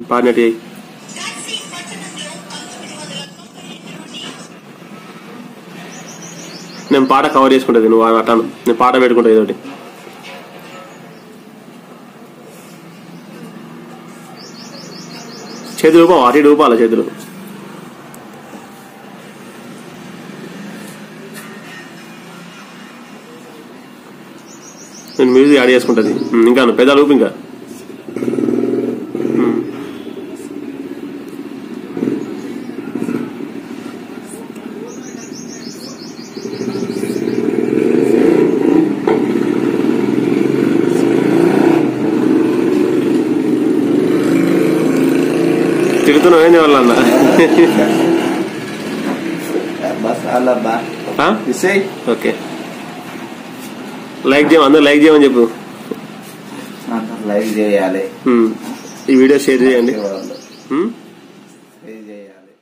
పాడినట్టు చేయి. నేను పాట కవర్ చేసుకుంటుంది నువ్వు అట్టాను నేను పాట పెట్టుకుంటా ఏదో ఒకటి చేతులు ఊపా అటు ఇటు ఊపాలి చేతులు నేను మ్యూజిక్ యాడ్ చేసుకుంటుంది ఉమ్, ఇంకా నువ్వు పెదాలు ఊపి ఇంకా ఉమ్. తిడుతున్నావు ఏంది వాళ్ళ అన్న బస్ అల్లబ్బా ఆ? ఇసేయ్ ఓకే లైక్ చేయమని అందరూ లైక్ చేయమని చెప్పు లైవ్ చేయాలి ఉమ్. ఈ వీడియో షేర్ చేయండి వాళ్ళు ఉమ్. లైవ్ చేయాలి